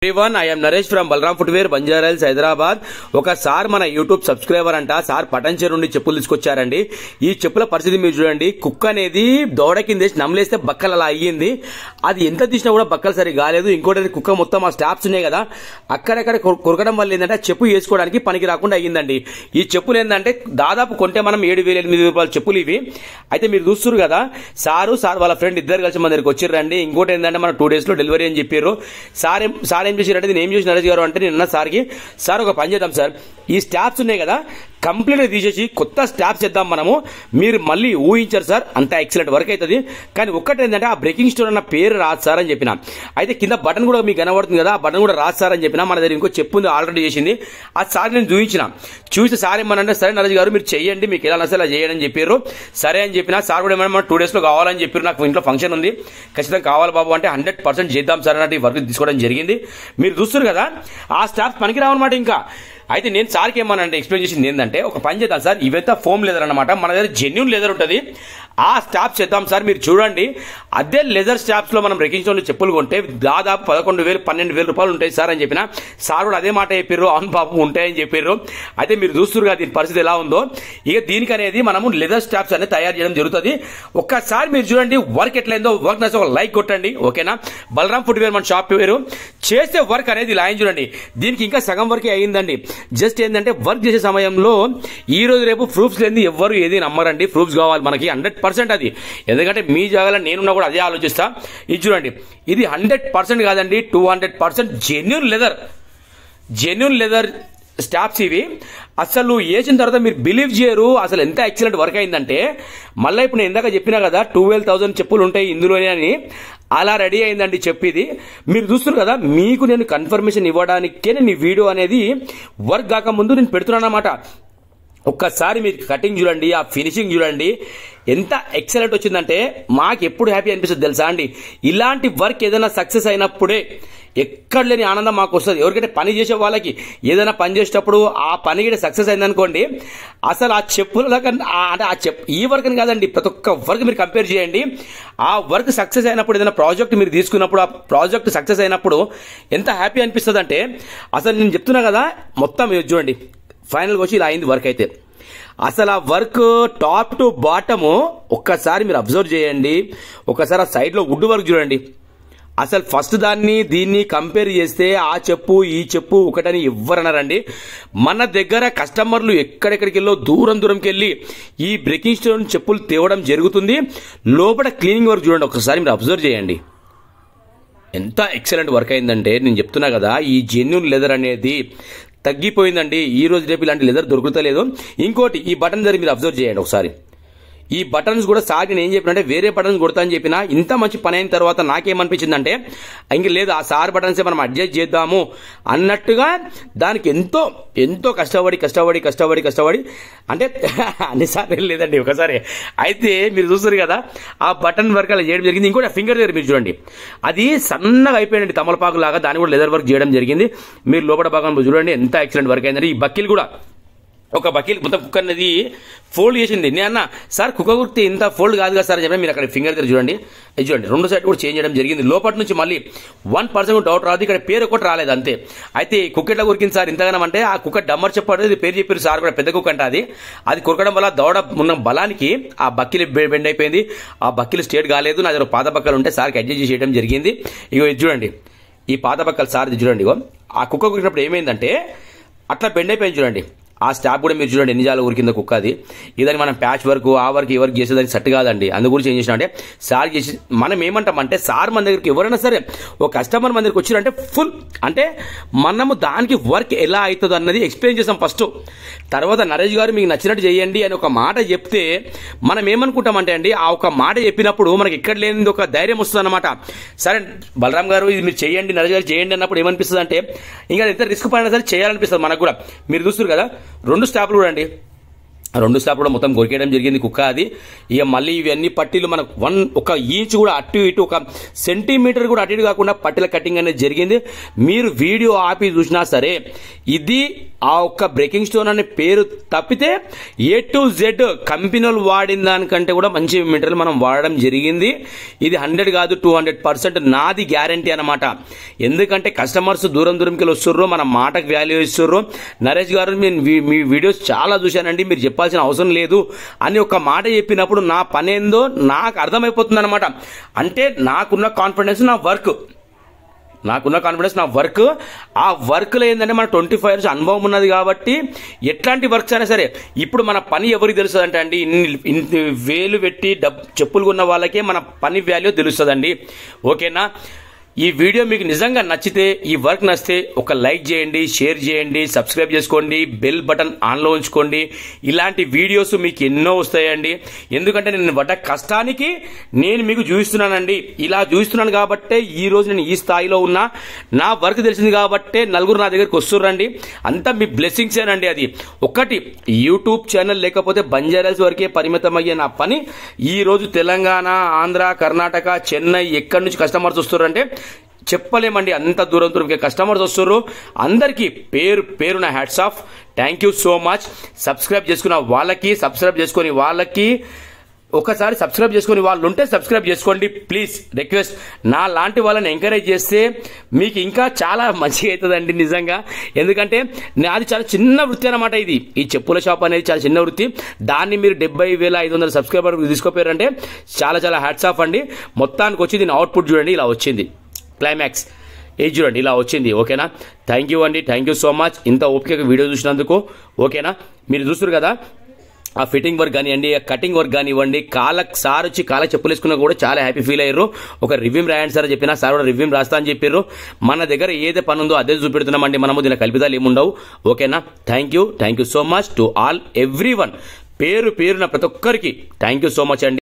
one I'm Naresh from Balaram footwear Banjara Hills Hyderabad ఒక sir మన YouTube subscriber అంట సార్ పటంచేరు నుండి చెప్పులు తీసుకొచ్చారండి ఈ చెప్పుల పరిస్థితి మీరు చూడండి కుక్క అనేది దోడ కింద వేసి నమ్మలేస్తే బక్కలు అలా అయ్యింది అది ఎంత తీసినా కూడా బక్కలు సరి కాలేదు ఇంకోటి కుక్క మొత్తం ఆ స్టాప్స్ ఉన్నాయి కదా అక్కడక్కడ కొ- కొరకడం వల్ల ఏంటంటే ఆ చెప్పు వేసుకోవడానికి పనికి రాకుండా అయ్యిందండి ఈ చెప్పులు ఏంటంటే దాదాపు కొంటే మనం ఏడు వేల ఎనిమిది రూపాయల చెప్పులు ఇవి అయితే మీరు చూస్తున్నారు కదా సారు సార్ వాళ్ళ ఫ్రెండ్ ఇద్దరు కలిసి మన దగ్గరికి వచ్చిర్రండి ఇంకోటి ఏంటంటే మన టూ డేస్ లో డెలివరీ అని చెప్పారు సార్ ఏం సార్ ఏం చేశారంటే నేను ఏం చేసి నరేష్ గారు అంటే నేను సార్కి సార్ ఒక పని చేద్దాం సార్ ఈ స్టాప్స్ ఉన్నాయి కదా కంప్లీట్ గా తీసేసి కొత్త స్టాప్స్ చేద్దాం మనము మీరు మళ్ళీ ఊహించారు సార్ అంత ఎక్సలెంట్ వర్క్ అవుతుంది కానీ ఒక్కటి ఏంటంటే ఆ బ్రేకింగ్ స్టోర్ అన్న పేరు రాదు సార్ అని చెప్పిన అయితే కింద బటన్ కూడా మీకు కనబడుతుంది కదా ఆ బటన్ కూడా రాదు సార్ అని చెప్పిన మన దగ్గర ఇంకో చెప్పు ఉంది ఆల్రెడీ చేసింది ఆ సార్ నేను చూపించిన చూసి సార్ ఏమనంటే సరే నరేష్ గారు మీరు చెయ్యండి మీకు ఎలా నచ్చే అలా చేయండి అని చెప్పారు సరే అని చెప్పిన సార్ కూడా ఏమన్నా టూ డేస్ లో కావాలని చెప్పారు నాకు ఇంట్లో ఫంక్షన్ ఉంది ఖచ్చితంగా కావాలి బాబు అంటే హండ్రెడ్ పర్సెంట్ చేద్దాం సార్ అన్నట్టు ఈ వర్క్ తీసుకోవడం జరిగింది మీరు చూస్తారు కదా ఆ స్టాఫ్ పనికి రావన్నమాట ఇంకా అయితే నేను సార్కి ఏమన్నా ఎక్స్ప్లెయిన్ చేసింది ఏంటంటే ఒక పని చేద్దాం సార్ ఇవంతా ఫోమ్ లెదర్ అనమాట మన దగ్గర జెన్యున్ లెదర్ ఉంటుంది ఆ స్టాప్స్ చేద్దాం సార్ మీరు చూడండి అదే లెదర్ స్టాప్స్ లో మనం రెకింగ్ స్టోన్ చెప్పులు కొంటే దాదాపు పదకొండు వేలు పన్నెండు వేలు రూపాయలు ఉంటాయి సార్ అని చెప్పిన సార్ కూడా అదే మాట చెప్పారు అవును పాపం ఉంటాయని చెప్పారు అయితే మీరు చూస్తున్నారు కదా దీని పరిస్థితి ఎలా ఉందో ఇక దీనికి అనేది మనము లెదర్ స్టాప్స్ అనేది తయారు చేయడం జరుగుతుంది ఒక్కసారి మీరు చూడండి వర్క్ ఎట్లయిందో వర్క్ నచ్చ ఒక లైక్ కొట్టండి ఓకేనా బలరామ్ ఫుట్వేర్ మన షాప్ పేరు చేసే వర్క్ అనేది ఇలా అయింది చూడండి దీనికి ఇంకా సగం వరకే అయిందండి జస్ట్ ఏంటంటే వర్క్ చేసే సమయంలో ఈ రోజు రేపు ప్రూఫ్స్ లేని ఎవ్వరు ఏది నమ్మరండి ప్రూఫ్స్ కావాలి మనకి హండ్రెడ్ పర్సెంట్ అది ఎందుకంటే మీ జాగాలో నేనున్నా కూడా అదే ఆలోచిస్తా ఇది చూడండి ఇది హండ్రెడ్ పర్సెంట్ కాదండి two hundred percent genuine leather genuine leather straps ఇవి అసలు వేసిన తర్వాత మీరు బిలీవ్ చేయరు అసలు ఎంత ఎక్సలెంట్ వర్క్ అయిందంటే మళ్ళీ ఇప్పుడు నేను ఇందాక చెప్పినా కదా ట్వెల్వ్ థౌసండ్ చెప్పులు ఉంటాయి ఇందులోనే అని అలా రెడీ అయిందండి చెప్పేది మీరు చూస్తున్నారు కదా మీకు నేను కన్ఫర్మేషన్ ఇవ్వడానికే నేను ఈ వీడియో అనేది వర్క్ కాకముందు నేను పెడుతున్నాను అనమాట ఒక్కసారి మీరు కటింగ్ చూడండి ఆ ఫినిషింగ్ చూడండి ఎంత ఎక్సలెంట్ వచ్చిందంటే మాకు ఎప్పుడు హ్యాపీ అనిపిస్తుంది తెలుసా అండి ఇలాంటి వర్క్ ఏదైనా సక్సెస్ అయినప్పుడే ఎక్కడ లేని ఆనందం మాకు వస్తుంది ఎవరికైతే పని చేసే వాళ్ళకి ఏదైనా పని చేసేటప్పుడు ఆ పని కూడా సక్సెస్ అయిందనుకోండి అసలు ఆ చెప్పుల కన్నా- ఆ- అంటే ఆ చెప్ ఈ వర్క్ అని కాదండి ప్రతి ఒక్క వర్క్ మీరు కంపేర్ చేయండి ఆ వర్క్ సక్సెస్ అయినప్పుడు ఏదైనా ప్రాజెక్ట్ మీరు తీసుకున్నప్పుడు ఆ ప్రాజెక్ట్ సక్సెస్ అయినప్పుడు ఎంత హ్యాపీ అనిపిస్తుంది అంటే అసలు నేను చెప్తున్నా కదా మొత్తం ఇది చూడండి ఫైనల్గా వచ్చి ఇలా అయింది వర్క్ అయితే అసలు ఆ వర్క్ టాప్ టు బాటము ఒక్కసారి మీరు అబ్జర్వ్ చేయండి ఒకసారి ఆ సైడ్లో వుడ్ వర్క్ చూడండి అసలు ఫస్ట్ దాన్ని దీన్ని కంపేర్ చేస్తే ఆ చెప్పు ఈ చెప్పు ఒకటని ఎవ్వరన్నారండి మన దగ్గర కస్టమర్లు ఎక్కడెక్కడికి వెళ్ళో దూరం దూరంకి వెళ్ళి ఈ బ్రేకింగ్ స్టోన్ చెప్పులు తేవడం జరుగుతుంది లోపల క్లీనింగ్ వర్క్ చూడండి ఒకసారి మీరు అబ్జర్వ్ చేయండి ఎంత ఎక్సలెంట్ వర్క్ అయిందంటే నేను చెప్తున్నా కదా ఈ జెన్యున్ లెదర్ అనేది తగ్గిపోయిందండి ఈ రోజు రేపు ఇలాంటి లెదర్ దొరుకుతలేదు ఇంకోటి ఈ బటన్ దగ్గర మీరు అబ్జర్వ్ చేయండి ఒకసారి ఈ బటన్స్ కూడా సార్ నేను ఏం చెప్పినంటే వేరే బటన్స్ కొడతా అని చెప్పిన ఇంత మంచి పని అయిన తర్వాత నాకేమనిపించిందంటే ఇంక లేదు ఆ సార్ బటన్స్ మనం అడ్జస్ట్ చేద్దాము అన్నట్టుగా దానికి ఎంతో ఎంతో కష్టపడి కష్టపడి కష్టపడి కష్టపడి అంటే అన్నిసార్లు లేదండి ఒకసారి అయితే మీరు చూస్తారు కదా ఆ బటన్ వర్క్ అలా చేయడం జరిగింది ఇంకోటి ఫింగర్ దగ్గర మీరు చూడండి అది సన్నగా అయిపోయిందండి తమలపాకు లాగా దాన్ని కూడా లెదర్ వర్క్ చేయడం జరిగింది మీరు లోపల భాగం చూడండి ఎంత ఎక్సలెంట్ వర్క్ అయిందండి ఈ బక్కీలు కూడా ఒక బకీల్ మొత్తం కుక్క అనేది ఫోల్డ్ చేసింది నేను అన్న సార్ కుక్క కుర్తి ఇంత ఫోల్డ్ కాదు కదా సార్ చెప్పిన మీరు అక్కడ ఫింగర్ దగ్గర చూడండి ఇది చూడండి రెండు సైడ్ కూడా చేంజ్ చేయడం జరిగింది లోపల నుంచి మళ్ళీ వన్ పర్సెంట్ డౌట్ రాదు ఇక్కడ పేరు ఒకటి రాలేదు అంతే అయితే ఈ కుక్క ఎట్లా కొరికింది సార్ ఇంతగానం అంటే ఆ కుక్క డమ్మర్ చెప్పాడు ఇది పేరు చెప్పారు సార్ కూడా పెద్ద కుక్క అంటే అది అది కొరకడం వల్ల దౌడ ఉన్న బలానికి ఆ బక్కిలు బె- బెండ్ అయిపోయింది ఆ బక్కిలు స్టేట్ కాలేదు నా దగ్గర పాత బక్కలు ఉంటే సార్కి అడ్జస్ట్ చేసి చేయడం జరిగింది ఇగో ఇది చూడండి ఈ పాత బక్కలు సార్ ఇది చూడండి ఇగో ఆ కుక్క కొరికినప్పుడు ఏమైందంటే అట్లా బెండ్ అయిపోయింది చూడండి ఆ స్టాప్ కూడా మీరు చూడండి ఎన్ని జాలు ఊరికింద కుక్క అది ఇదని మనం ప్యాచ్ వర్క్ ఆ వర్క్ ఈ వర్క్ చేసేదానికి సెట్ కాదండి అందు గురించి ఏం చేసిన అంటే సార్ చేసి మనం ఏమంటామంటే సార్ మన దగ్గరికి ఎవరైనా సరే ఒక కస్టమర్ మన దగ్గరికి వచ్చిరంటే ఫుల్ అంటే మనము దానికి వర్క్ ఎలా అవుతుంది అన్నది ఎక్స్ప్లెయిన్ చేసాం ఫస్ట్ తర్వాత నరేష్ గారు మీకు నచ్చినట్టు చేయండి అని ఒక మాట చెప్తే మనం ఏమనుకుంటామంటే అండి ఆ ఒక మాట చెప్పినప్పుడు మనకి ఎక్కడ లేనిది ఒక ధైర్యం వస్తుంది అనమాట సరే బలరాం గారు ఇది మీరు చేయండి నరేష్ గారు చేయండి అన్నప్పుడు ఏమనిపిస్తుంది అంటే ఇంకా ఎంత రిస్క్ పడినా సరే చేయాలనిపిస్తుంది మనకు కూడా మీరు చూస్తారు కదా రెండు స్టాప్లు చూడండి రెండు స్లాప్ కూడా మొత్తం కొరికేయడం జరిగింది కుక్క అది ఇక మళ్ళీ ఇవన్నీ పట్టీలు మనకు వన్ ఒక ఇంచ్ కూడా అటు ఇటు ఒక సెంటీమీటర్ కూడా అటు ఇటు కాకుండా పట్టీల కటింగ్ అనేది జరిగింది మీరు వీడియో ఆపి చూసినా సరే ఇది ఆ ఒక్క బ్రేకింగ్ స్టోన్ అనే పేరు తప్పితే ఏ టు జెడ్ కంపెనీలు వాడిన దానికంటే కూడా మంచి మెటీరియల్ మనం వాడడం జరిగింది ఇది హండ్రెడ్ కాదు టూ హండ్రెడ్ పర్సెంట్ నాది గ్యారంటీ అనమాట ఎందుకంటే కస్టమర్స్ దూరం దూరంకి వెళ్ళి వస్తుర్రు మన మాటకు వాల్యూ ఇస్తుర్రు నరేష్ గారు నేను మీ- మీ వీడియోస్ చాలా చూశానండి మీరు చెప్పాల్సిన అవసరం లేదు అని ఒక మాట చెప్పినప్పుడు నా పని ఏందో నాకు అర్థమైపోతుంది అనమాట అంటే నాకున్న కాన్ఫిడెన్స్ నా వర్క్ నాకున్న కాన్ఫిడెన్స్ నా వర్క్ ఆ వర్క్లో ఏంటంటే మన ట్వంటీ ఫైవ్ ఇయర్స్ అనుభవం ఉన్నది కాబట్టి ఎట్లాంటి వర్క్స్ అయినా సరే ఇప్పుడు మన పని ఎవరికి తెలుస్తుంది అంటే అండి ఇన్ని ఇన్ని వేలు పెట్టి డబ్ చెప్పులు కొన్న వాళ్ళకే మన పని వాల్యూ తెలుస్తుందండి ఓకేనా ఈ వీడియో మీకు నిజంగా నచ్చితే ఈ వర్క్ నచ్చితే ఒక లైక్ చేయండి షేర్ చేయండి సబ్స్క్రైబ్ చేసుకోండి బెల్ బటన్ ఆన్లో ఉంచుకోండి ఇలాంటి వీడియోస్ మీకు ఎన్నో వస్తాయండి ఎందుకంటే నేను పడ్డ కష్టానికి నేను మీకు చూపిస్తున్నానండి ఇలా చూపిస్తున్నాను కాబట్టే ఈ రోజు నేను ఈ స్థాయిలో ఉన్నా నా వర్క్ తెలిసింది కాబట్టే నలుగురు నా దగ్గరికి వస్తుర్రండి అంతా మీ బ్లెస్సింగ్స్ ఏనండి అది ఒకటి యూట్యూబ్ ఛానల్ లేకపోతే బంజారాల్స్ వరకే పరిమితం అయ్యే నా పని ఈ రోజు తెలంగాణ ఆంధ్ర కర్ణాటక చెన్నై ఎక్కడి నుంచి కస్టమర్స్ వస్తున్నారంటే చెప్పలేమండి అంత దూరం దూరంకి కస్టమర్స్ వస్తున్నారు అందరికీ పేరు పేరు నా hats off thank you so much subscribe చేసుకున్న వాళ్ళకి సబ్స్క్రైబ్ చేసుకుని వాళ్ళకి ఒకసారి సబ్స్క్రైబ్ చేసుకుని వాళ్ళు ఉంటే సబ్స్క్రైబ్ చేసుకోండి ప్లీజ్ రిక్వెస్ట్ నా లాంటి వాళ్ళని ఎంకరేజ్ చేస్తే మీకు ఇంకా చాలా మంచిగా అవుతుందండి నిజంగా ఎందుకంటే నాది చాలా చిన్న వృత్తి అనమాట ఇది ఈ చెప్పుల షాప్ అనేది చాలా చిన్న వృత్తి దాన్ని మీరు డెబ్బై వేల ఐదు వందల సబ్స్క్రైబర్ తీసుకోపోయారంటే చాలా చాలా హ్యాట్స్ ఆఫ్ అండి మొత్తానికి వచ్చి దీని అవుట్పుట్ చూడండి ఇలా వచ్చింది క్లైమాక్స్ ఏజ్ చూడండి ఇలా వచ్చింది ఓకేనా థ్యాంక్ యూ అండి థ్యాంక్ యూ సో మచ్ ఇంత ఓపికగా వీడియో చూసినందుకు ఓకేనా మీరు చూస్తారు కదా ఆ ఫిట్టింగ్ వర్క్ కానివ్వండి ఆ కటింగ్ వర్క్ కానివ్వండి కాళ్ళ సార్ వచ్చి కాళ్ళ చెప్పులు వేసుకున్నా కూడా చాలా హ్యాపీ ఫీల్ అయ్యారు ఒక రివ్యూ రాయండి సార్ చెప్పిన సార్ కూడా రివ్యూ రాస్తా అని చెప్పారు మన దగ్గర ఏదే పని ఉందో అదే చూపెడుతున్నామండి మనము దీని కల్పితాలు ఏముండవు ఓకేనా thank you thank you so much to all everyone పేరు పేరున ప్రతి ఒక్కరికి థ్యాంక్ యూ సో మచ్ అండి